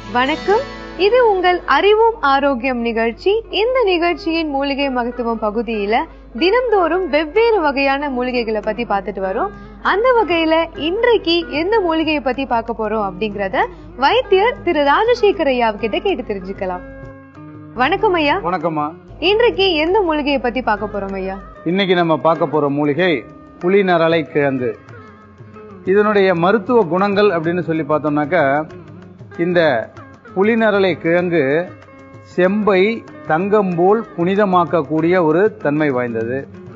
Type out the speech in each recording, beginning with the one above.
வணக்கம் இது உங்கள் அறிவும் ஆரோக்கியம் நிகழ்ச்சி இந்த நிகழ்ச்சியின் மூலிகை மகத்துவம் பகுதியில தினம்தோறும் வெவ்வேறு வகையான மூலிகைகளை பத்தி பார்த்துட்டு வரோம் அந்த வகையில இன்றைக்கு எந்த மூலிகையை பத்தி பார்க்க போறோம் அப்படிங்கறத வைத்தியர் திரு ராஜசேகர் ஐயா கிட்ட கேட்டு தெரிஞ்சுக்கலாம் வணக்கம் ஐயா வணக்கம்மா இன்றைக்கு எந்த மூலிகையை பத்தி பார்க்க போறோம் ஐயா இன்னைக்கு நம்ம பார்க்க போற மூலிகை புலிநரலை கிழங்கு இதனுடைய மருத்துவ குணங்கள் அப்படின்னு சொல்லி பார்த்தோம்னாக்கா இந்த புலிநரலை கிழங்கு செம்பை தங்கம் போல் புனிதமாக்கக்கூடிய ஒரு தன்மை வாய்ந்தது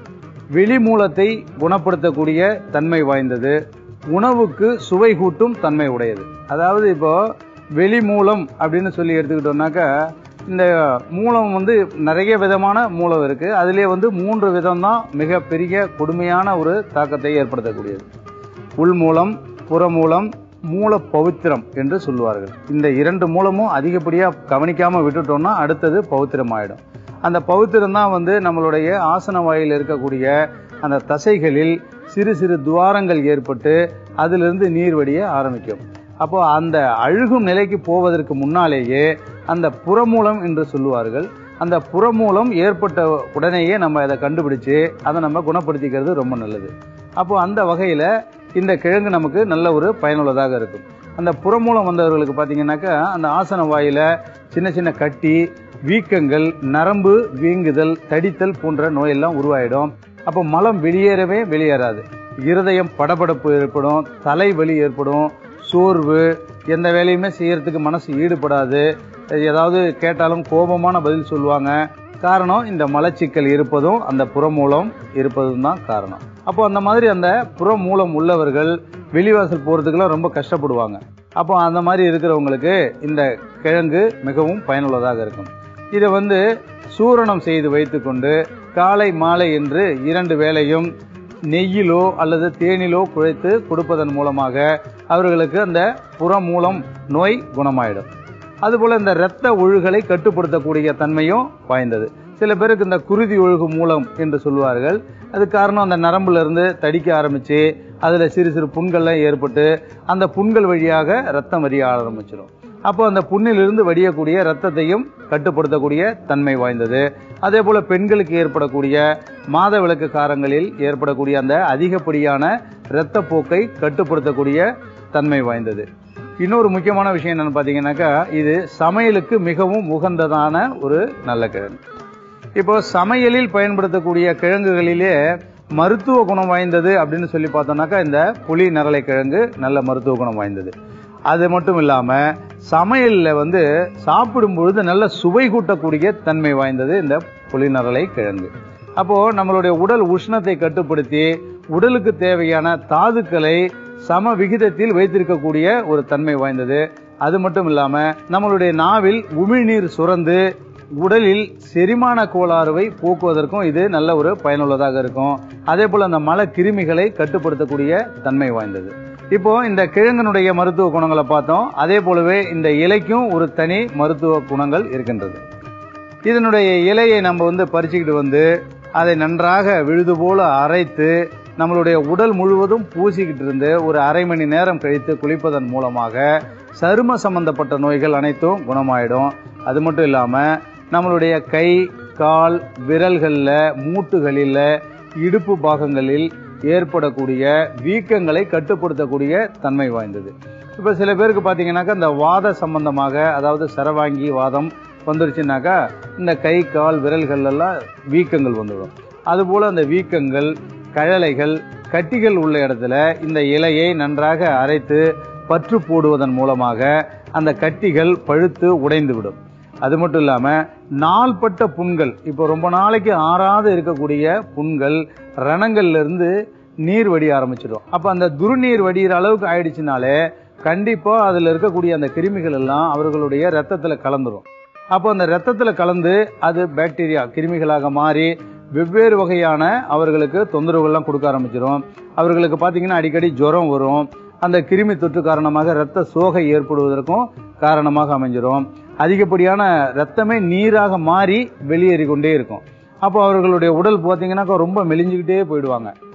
வெளிமூலத்தை குணப்படுத்தக்கூடிய தன்மை வாய்ந்தது உணவுக்கு சுவை கூட்டும் தன்மை உடையது அதாவது இப்போ வெளிமூலம் அப்படின்னு சொல்லி எடுத்துக்கிட்டோம்னாக்கா இந்த மூலம் வந்து நிறைய விதமான மூலம் இருக்கு அதுலேயே வந்து மூன்று விதம் தான் மிக பெரிய கொடுமையான ஒரு தாக்கத்தை ஏற்படுத்தக்கூடியது உள்மூலம் புறமூலம் மூல பவித்திரம் என்று சொல்லுவார்கள் இந்த இரண்டு மூலமும் அதிகப்படியாக கவனிக்காம விட்டுட்டோம்னா அடுத்தது பவித்திரம் ஆயிடும் அந்த பவித்திரம் தான் வந்து நம்மளுடைய ஆசன வாயில் இருக்கக்கூடிய அந்த தசைகளில் சிறு சிறு துவாரங்கள் ஏற்பட்டு அதிலிருந்து நீர் வடிய ஆரம்பிக்கும் அப்போ அந்த அழுகும் நிலைக்கு போவதற்கு முன்னாலேயே அந்த புறமூலம் என்று சொல்லுவார்கள் அந்த புறமூலம் ஏற்பட்ட உடனேயே நம்ம அதை கண்டுபிடிச்சு அதை நம்ம குணப்படுத்திக்கிறது ரொம்ப நல்லது அப்போ அந்த வகையில் இந்த கிழங்கு நமக்கு நல்ல ஒரு பயனுள்ளதாக இருக்கும் அந்த புறமூலம் வந்தவர்களுக்கு பார்த்தீங்கன்னாக்கா அந்த ஆசன வாயில சின்ன சின்ன கட்டி வீக்கங்கள் நரம்பு வீங்குதல் தடித்தல் போன்ற நோயெல்லாம் உருவாயிடும் அப்போ மலம் வெளியேறவே வெளியேறாது இருதயம் படபடப்பு ஏற்படும் தலைவலி ஏற்படும் சோர்வு எந்த வேலையுமே செய்யறதுக்கு மனசு ஈடுபடாது ஏதாவது கேட்டாலும் கோபமான பதில் சொல்லுவாங்க காரணம் இந்த மலச்சிக்கல் இருப்பதும் அந்த புறமூலம் இருப்பதும் தான் காரணம் அப்போ அந்த மாதிரி அந்த புறமூலம் உள்ளவர்கள் வெளிவாசல் போறதுக்கெல்லாம் ரொம்ப கஷ்டப்படுவாங்க அப்போ அந்த மாதிரி இருக்கிறவங்களுக்கு இந்த கிழங்கு மிகவும் பயனுள்ளதாக இருக்கும் இதை வந்து சூரணம் செய்து வைத்துக்கொண்டு காலை மாலை என்று இரண்டு வேளையும் நெய்யிலோ அல்லது தேனிலோ குழைத்து கொடுப்பதன் மூலமாக அவர்களுக்கு அந்த புறமூலம் நோய் குணமாயிடும் அதுபோல இந்த இரத்த ஒழுகலை கட்டுப்படுத்தக்கூடிய தன்மையும் வாய்ந்தது சில பேருக்கு இந்த குருதி ஒழுகு மூலம் என்று சொல்லுவார்கள் அது காரணம் அந்த நரம்புல இருந்து தடிக்க ஆரம்பிச்சு அதுல சிறு சிறு புண்கள்லாம் ஏற்பட்டு அந்த புண்கள் வழியாக ரத்தம் வடிய ஆரம்பிச்சிடும் அப்போ அந்த புண்ணிலிருந்து வடியக்கூடிய ரத்தத்தையும் கட்டுப்படுத்தக்கூடிய தன்மை வாய்ந்தது அதே போல பெண்களுக்கு ஏற்படக்கூடிய மாத விளக்கு காரங்களில் ஏற்படக்கூடிய அந்த அதிகப்படியான இரத்த போக்கை கட்டுப்படுத்தக்கூடிய தன்மை வாய்ந்தது இன்னொரு முக்கியமான விஷயம் என்னன்னு பார்த்தீங்கன்னாக்கா இது சமையலுக்கு மிகவும் உகந்ததான ஒரு நல்ல கிழங்கு இப்போ சமையலில் பயன்படுத்தக்கூடிய கிழங்குகளிலே மருத்துவ குணம் வாய்ந்தது அப்படின்னு சொல்லி பார்த்தோம்னாக்கா இந்த புளி நரலை கிழங்கு நல்ல மருத்துவ குணம் வாய்ந்தது அது மட்டும் இல்லாம சமையல்ல வந்து சாப்பிடும் பொழுது நல்ல சுவை கூட்டக்கூடிய தன்மை வாய்ந்தது இந்த புளி நரலை கிழங்கு அப்போ நம்மளுடைய உடல் உஷ்ணத்தை கட்டுப்படுத்தி உடலுக்கு தேவையான தாதுக்களை சம விகிதத்தில் வைத்திருக்கக்கூடிய ஒரு தன்மை வாய்ந்தது அது மட்டும் இல்லாம நம்மளுடைய நாவில் உமிழ்நீர் சுரந்து உடலில் செரிமான கோளாறுவை போக்குவதற்கும் இது நல்ல ஒரு பயனுள்ளதாக இருக்கும் அதே போல அந்த மல கிருமிகளை கட்டுப்படுத்தக்கூடிய தன்மை வாய்ந்தது இப்போ இந்த கிழங்கனுடைய மருத்துவ குணங்களை பார்த்தோம் அதே போலவே இந்த இலைக்கும் ஒரு தனி மருத்துவ குணங்கள் இருக்கின்றது இதனுடைய இலையை நம்ம வந்து பறிச்சுக்கிட்டு வந்து அதை நன்றாக விழுது போல அரைத்து நம்மளுடைய உடல் முழுவதும் பூசிக்கிட்டு இருந்து ஒரு அரை மணி நேரம் கழித்து குளிப்பதன் மூலமாக சரும சம்பந்தப்பட்ட நோய்கள் அனைத்தும் குணமாயிடும் அது மட்டும் இல்லாம நம்மளுடைய கை கால் விரல்களில் மூட்டுகளில் இடுப்பு பாகங்களில் ஏற்படக்கூடிய வீக்கங்களை கட்டுப்படுத்தக்கூடிய தன்மை வாய்ந்தது இப்போ சில பேருக்கு பார்த்தீங்கன்னாக்கா இந்த வாத சம்பந்தமாக அதாவது சரவாங்கி வாதம் வந்துருச்சுனாக்கா இந்த கை கால் விரல்கள் எல்லாம் வீக்கங்கள் வந்துடும் அதுபோல அந்த வீக்கங்கள் கழலைகள் கட்டிகள் உள்ள இடத்துல இந்த இலையை நன்றாக அரைத்து பற்று போடுவதன் மூலமாக அந்த கட்டிகள் பழுத்து உடைந்து விடும் அது மட்டும் இல்லாம நாள்பட்ட புண்கள் இப்போ ரொம்ப நாளைக்கு ஆறாது இருக்கக்கூடிய புண்கள் ரணங்கள்ல இருந்து நீர் வடிய ஆரம்பிச்சிடும் அப்ப அந்த துர்நீர் வடிகிற அளவுக்கு ஆயிடுச்சுனாலே கண்டிப்பா அதுல இருக்கக்கூடிய அந்த கிருமிகள் எல்லாம் அவர்களுடைய ரத்தத்துல கலந்துரும் அப்போ அந்த ரத்தத்துல கலந்து அது பாக்டீரியா கிருமிகளாக மாறி வெவ்வேறு வகையான அவர்களுக்கு தொந்தரவுகள்லாம் கொடுக்க ஆரம்பிச்சிடும் அவர்களுக்கு பார்த்தீங்கன்னா அடிக்கடி ஜுரம் வரும் அந்த கிருமி தொற்று காரணமாக இரத்த சோகை ஏற்படுவதற்கும் காரணமாக அமைஞ்சிரும் அதிகப்படியான ரத்தமே நீராக மாறி வெளியேறி கொண்டே இருக்கும் அப்போ அவர்களுடைய உடல் பார்த்தீங்கன்னாக்கா ரொம்ப மெலிஞ்சுக்கிட்டே போயிடுவாங்க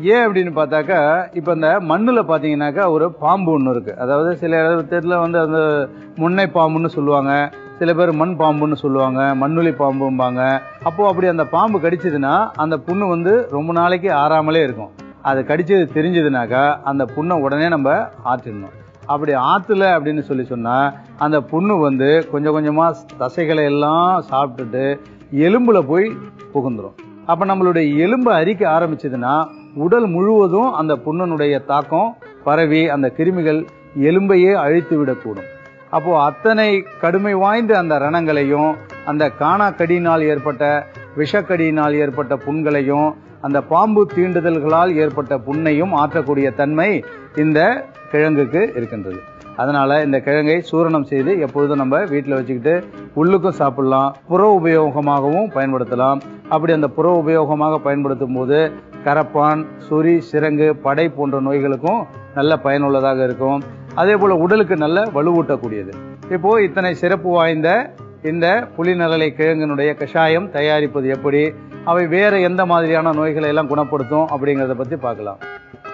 ஏன் அப்படின்னு பார்த்தாக்கா இப்போ இந்த மண்ணில் பார்த்தீங்கன்னாக்கா ஒரு பாம்பு ஒன்று இருக்கு அதாவது சில இடத்துல வந்து அந்த முன்னை பாம்புன்னு சொல்லுவாங்க சில பேர் மண் பாம்புன்னு சொல்லுவாங்க மண்ணுளி பாம்பும்பாங்க அப்போ அப்படி அந்த பாம்பு கடிச்சதுன்னா அந்த புண்ணு வந்து ரொம்ப நாளைக்கு ஆறாமலே இருக்கும் அது கடிச்சது தெரிஞ்சதுனாக்கா அந்த புண்ணை உடனே நம்ம ஆற்றிடணும் அப்படி ஆத்துல அப்படின்னு சொல்லி சொன்னா அந்த புண்ணு வந்து கொஞ்சம் கொஞ்சமா தசைகளை எல்லாம் சாப்பிட்டுட்டு எலும்புல போய் புகுந்துரும் அப்ப நம்மளுடைய எலும்பு அரிக்க ஆரம்பிச்சதுன்னா உடல் முழுவதும் அந்த புண்ணனுடைய தாக்கம் பரவி அந்த கிருமிகள் எலும்பையே அழித்து விடக்கூடும் அப்போ அத்தனை கடுமை வாய்ந்த அந்த ரணங்களையும் அந்த காணாக்கடியினால் ஏற்பட்ட விஷக்கடியினால் ஏற்பட்ட புண்களையும் அந்த பாம்பு தீண்டுதல்களால் ஏற்பட்ட புண்ணையும் ஆற்றக்கூடிய தன்மை இந்த கிழங்குக்கு இருக்கின்றது அதனால இந்த கிழங்கை சூரணம் செய்து எப்பொழுதும் நம்ம வீட்டில் வச்சுக்கிட்டு உள்ளுக்கும் சாப்பிடலாம் புற உபயோகமாகவும் பயன்படுத்தலாம் அப்படி அந்த புற உபயோகமாக பயன்படுத்தும் போது கரப்பான் சொறி சிரங்கு படை போன்ற நோய்களுக்கும் நல்ல பயனுள்ளதாக இருக்கும் அதே போல உடலுக்கு நல்ல வலுவூட்டக்கூடியது இப்போ இத்தனை சிறப்பு வாய்ந்த இந்த புலிநரலை கிழங்கினுடைய கஷாயம் தயாரிப்பது எப்படி அவை வேற எந்த மாதிரியான நோய்களை எல்லாம் குணப்படுத்தும் அப்படிங்கறத பத்தி பார்க்கலாம்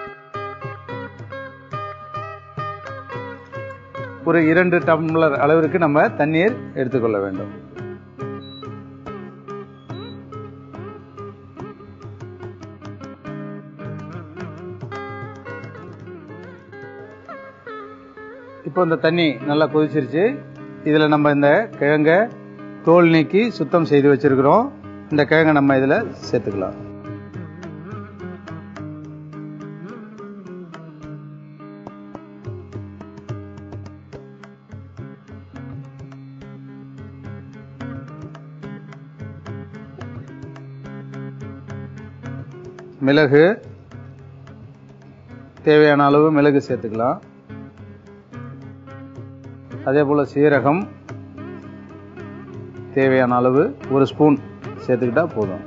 ஒரு இரண்டு டம்ளர் அளவிற்கு நம்ம தண்ணீர் எடுத்துக்கொள்ள வேண்டும் இப்போ இந்த தண்ணி நல்லா கொதிச்சிருச்சு இதுல நம்ம இந்த கிழங்க தோல் நீக்கி சுத்தம் செய்து வச்சிருக்கிறோம் இந்த கிழங்கை நம்ம இதுல சேர்த்துக்கலாம் மிளகு தேவையான அளவு மிளகு சேர்த்துக்கலாம் அதே போல சீரகம் தேவையான அளவு ஒரு ஸ்பூன் சேர்த்துக்கிட்டா போதும்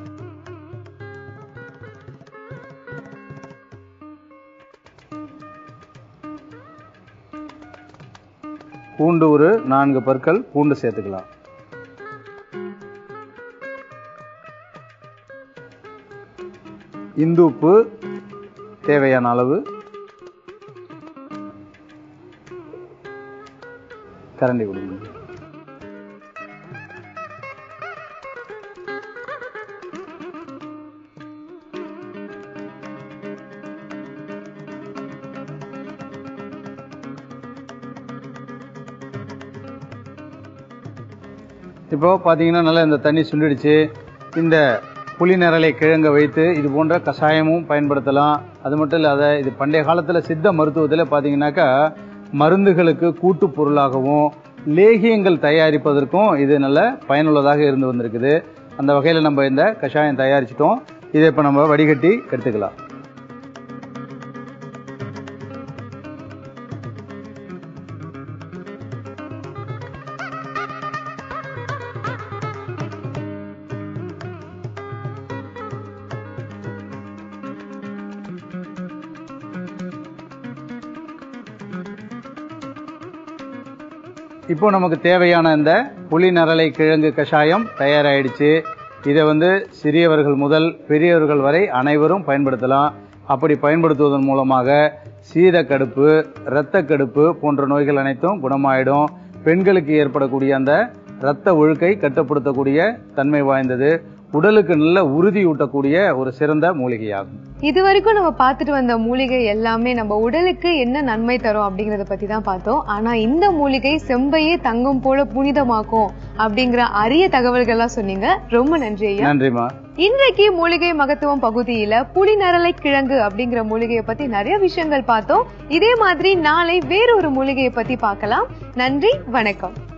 பூண்டு ஒரு நான்கு பற்கள் பூண்டு சேர்த்துக்கலாம் இந்து உப்பு தேவையான அளவு கரண்டி கொடுங்க இப்போ பார்த்தீங்கன்னா நல்லா இந்த தண்ணி சுண்டிடுச்சு இந்த புளி நிரலை கிழங்க வைத்து இது போன்ற கஷாயமும் பயன்படுத்தலாம் அது மட்டும் இல்லாத இது பண்டைய காலத்தில் சித்த மருத்துவத்தில் பார்த்தீங்கன்னாக்கா மருந்துகளுக்கு கூட்டு பொருளாகவும் லேகியங்கள் தயாரிப்பதற்கும் இது நல்ல பயனுள்ளதாக இருந்து வந்திருக்குது அந்த வகையில் நம்ம இந்த கஷாயம் தயாரிச்சிட்டோம் இதை இப்போ நம்ம வடிகட்டி எடுத்துக்கலாம் இப்போ நமக்கு தேவையான இந்த புளி நரலை கிழங்கு கஷாயம் தயாராயிடுச்சு இதை வந்து சிறியவர்கள் முதல் பெரியவர்கள் வரை அனைவரும் பயன்படுத்தலாம் அப்படி பயன்படுத்துவதன் மூலமாக சீதக்கடுப்பு இரத்தக்கடுப்பு போன்ற நோய்கள் அனைத்தும் குணமாயிடும் பெண்களுக்கு ஏற்படக்கூடிய அந்த இரத்த ஒழுக்கை கட்டுப்படுத்தக்கூடிய தன்மை வாய்ந்தது உடலுக்கு நல்ல உறுதியூட்டக்கூடிய ஒரு சிறந்த மூலிகையாகும் இது வரைக்கும் நம்ம பார்த்துட்டு வந்த மூலிகை எல்லாமே நம்ம உடலுக்கு என்ன நன்மை தரும் அப்படிங்கறத பத்தி தான் பார்த்தோம் ஆனா இந்த மூலிகை செம்பையே தங்கம் போல புனிதமாக்கும் அப்படிங்கிற அரிய தகவல்கள்லாம் சொன்னீங்க ரொம்ப நன்றி ஐயா நன்றிமா இன்றைக்கு மூலிகை மகத்துவம் பகுதியில புலி நரலை கிழங்கு அப்படிங்கிற மூலிகையை பத்தி நிறைய விஷயங்கள் பார்த்தோம் இதே மாதிரி நாளை வேறொரு மூலிகையை பத்தி பார்க்கலாம் நன்றி வணக்கம்